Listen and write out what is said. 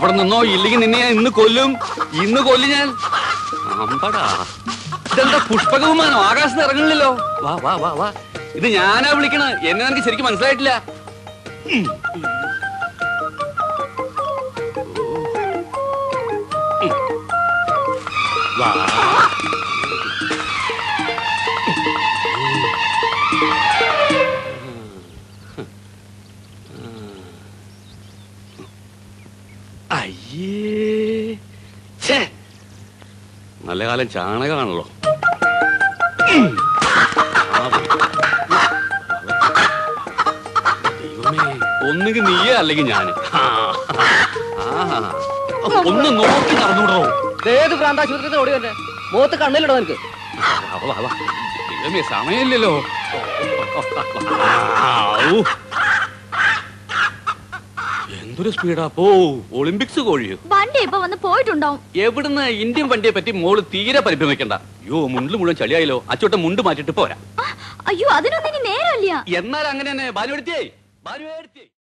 അവിടെ നിന്നോ ഇല്ലെങ്കിൽ നിന്നെ ഞാൻ ഇന്ന് കൊല്ലും ഇന്ന് കൊല്ലും ഞാൻ അമ്പടാ ഇതെന്താ പുഷ്പക വിമാനം ആകാശത്ത് ഇറങ്ങണില്ലല്ലോ വാ വാ വാ വാ ഇത് ഞാനാ വിളിക്കണ എന്നെ എനിക്ക് ശരിക്കും മനസ്സിലായിട്ടില്ല ഉം. ഉം. വാ അയ്യേ ഛേ. നല്ല കാലം ചാണകമാണല്ലോ ഉം. ആ, പോയി. ദൈവമേ ഒന്നുകിൽ നീയേ അല്ലെങ്കിൽ ഞാന് ആ. ആ. ഒന്ന് നോക്കി നടന്നുവിടോ ഏത് പ്രാന്താശുപത്രി ഓടി വന്നെ മുഖത്ത് കണ്ണിലിടോ എനിക്ക് വാ, വാ, വാ. ദൈവമേ സമയമില്ലല്ലോ ഔ. എന്തൊരു സ്പീഡാ പോ ഒളിമ്പിക്സ് കോഴിയോ വണ്ടി ഇപ്പൊ വന്ന് പോയിട്ടുണ്ടാവും എവിടുന്ന് ഇന്ത്യൻ വണ്ടിയെ പറ്റി മോള് തീരെ പരിഭ്രമിക്കണ്ട അയ്യോ മുണ്ടിൽ മുഴുവൻ ചളിയായല്ലോ അച്ചോട്ട മുണ്ട് മാറ്റിട്ട് പോരാ ആ, അയ്യോ അതിനൊന്നും ഇനി നേരമില്ല എന്നാൽ അങ്ങനെ തന്നെ ബാലുവെടുത്തിയേ ബാലുവെടുത്തിയേ